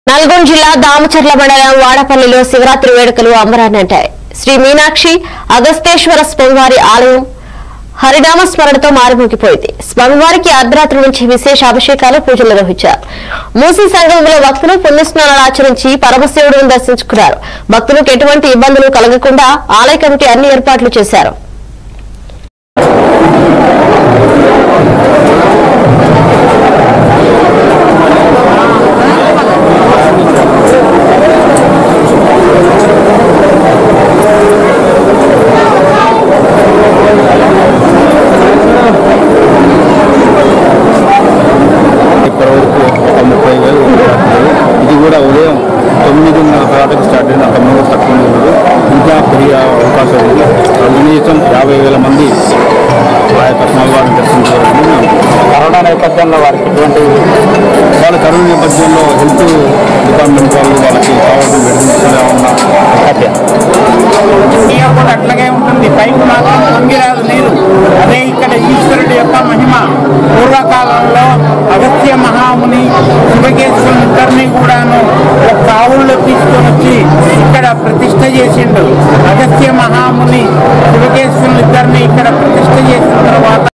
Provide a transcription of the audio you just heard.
నల్గొండ జిల్లా దామచర్ల మండలం వాడపల్లిలో శివరాత్రి వేడుకలు అంబరాన్నంటాయి శ్రీ మీనాక్షి అగస్తేశ్వర స్వామివారి ఆలయం హరినామ స్మరణతో మారుమోగిపోయింది స్వామివారికి అర్ధరాత్రి నుంచి విశేష అభిషేకాలు పూజలు నిర్వహించారు మూసీ సంగమంలో భక్తులు పుణ్యస్నానాలు ఆచరించి పరమశివుడిని దర్శించుకున్నారు భక్తులకు ఎటువంటి ఇబ్బందులు కలగకుండా ఆలయ కమిటీ అన్ని ఏర్పాట్లు చేశారు ఇప్పటి వరకు ఒక ముప్పై వేలు ఉపయోగపడుతుంది. ఇది కూడా ఉదయం తొమ్మిదిన్నర తర్వాతకి స్టార్ట్ అయిన తొమ్మిది తక్కువ ఉంది ఇంకా పెరిగే అవకాశం ఉంది కనీసం యాభై వేల మంది ఆ యొక్క స్వామివారిని దర్శించగలని కరోనా నేపథ్యంలో వారికి ఎటువంటి వాళ్ళ కరోనా నేపథ్యంలో హెల్త్ డిపార్ట్మెంట్ వాళ్ళు వాళ్ళకి కావాల్సిన మెడిసిన్స్ ఉన్న కట్ట నీరు కూడా అట్లాగే ఉంటుంది పైకి మాత్రం పొంగిరాదు నీరు అదే ఇక్కడ ఈశ్వరుడి యొక్క మహిమ పూర్వకాలంలో అగస్త్య మహాముని శివకేశ్వరుని ఇద్దరిని కూడాను ఒక కావుల్లో తీసుకొని వచ్చి ఇక్కడ ప్రతిష్ట చేసిండు అగస్త్య మహాముని శివకేశ్వరుని ఇద్దరిని ఇక్కడ ప్రతిష్ట చేసిన తర్వాత